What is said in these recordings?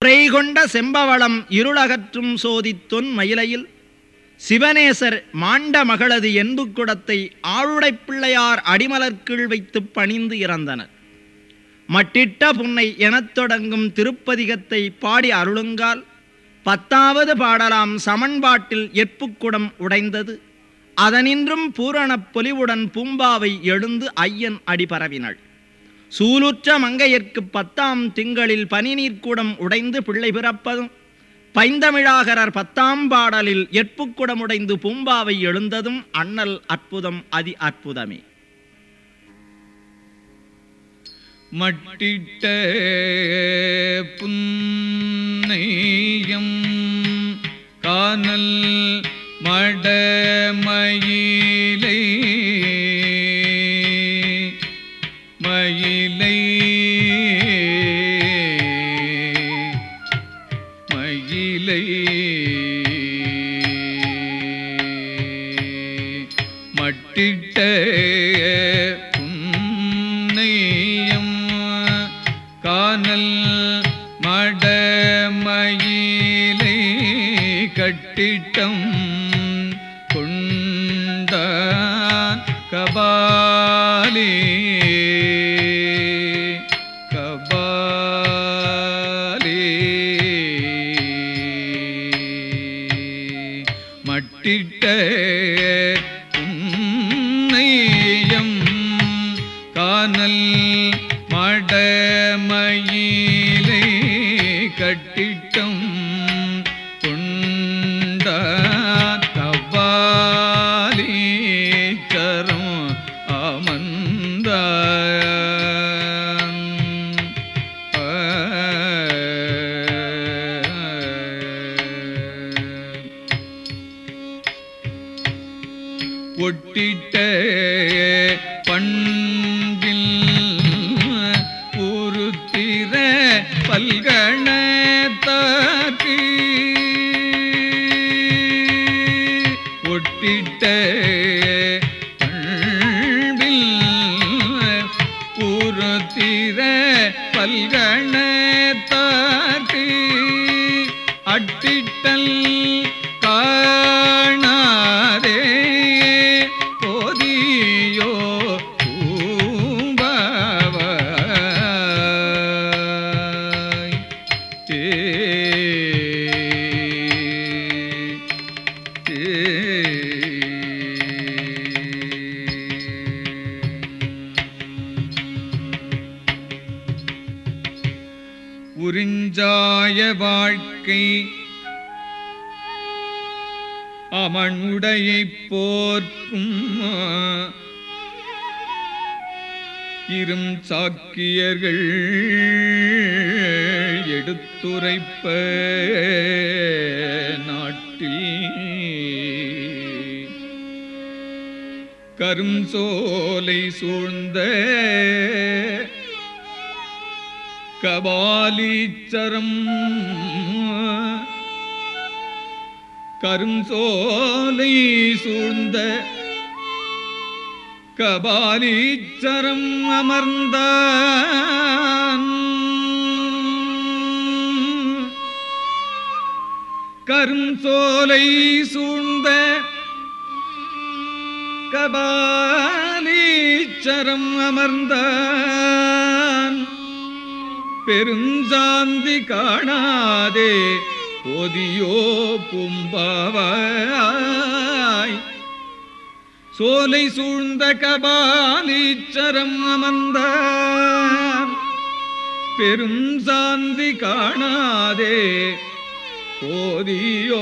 பொறைகொண்ட செம்பவளம் இருளகற்றும் சோதித்தொன் மயிலையில் சிவனேசர் மாண்ட மகளது என்புக்குடத்தை ஆளுடைப் பிள்ளையார் அடிமலர்கீழ் வைத்துப் பணிந்து இறந்தனர் மட்டிட்ட புன்னை எனத் தொடங்கும் திருப்பதிகத்தை பாடி அருளுங்கால் பத்தாவது பாடலாம் சமன்பாட்டில் எப்புக்குடம் உடைந்தது அதனின்றும் பூரணப் பொலிவுடன் பூம்பாவை எழுந்து ஐயன் அடி பரவினாள் சூலுற்ற மங்கையர்க்கு பத்தாம் திங்களில் பனிநீர்க்குடம் உடைந்து பிள்ளை பிறப்பதும் பைந்தமிழாகரர் பத்தாம் பாடலில் எட்புக்குடம் உடைந்து பூம்பாவை எழுந்ததும் அண்ணல் அற்புதம் அதி அற்புதமே மட்டிட்ட புன்னையம் கானல் மடமயிலை மயிலை மயிலை மட்டிட்ட புன்னையம் கானல் மடமயிலை கட்டிட்டம் கொண்டான் கபாலி கபாலி மட்டிட்ட உன்னையம் கானல் மடமயிலை கட்டிட்டம் கொண்டான் கவ்வாலி கரம் அமர்ந்தான் ஒட்டிட்ட பண்பில் உருத்திர பல்கணத்தாக்கு ஒட்டிட்ட பண்பில் உருத்திர பல்கணத்தாக்கு அட்டிட்டல் காணாதே போதியோ பூம்பாவாய் ஏ உறிஞ்சாய வாழ்க்கை அமனுடையைப் போர்க்கும் இரும் சாக்கியர்கள் எடுத்துரைப்ப நாட்டில் கரும் சோலை சூழ்ந்த கபாலீச்சரம் கருஞ்சோலை சூழ்ந்த கபாலீச்சரம் அமர்ந்தான் கருஞ்சோலை சூழ்ந்த கபாலீச்சரம் அமர்ந்தான் பெருஞ்சாந்தி காணாதே போதியோ பும்பாவாய் சோலை சூழ்ந்த கபாலீச்சரம் அமர்ந்த பெரும் சாந்தி காணாதே போதியோ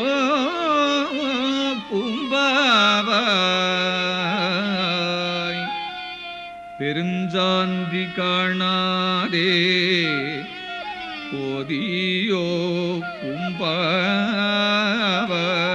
பும்பாவாய் பெருஞ்சாந்தி காணாதே போதியோ பும்பாவாய்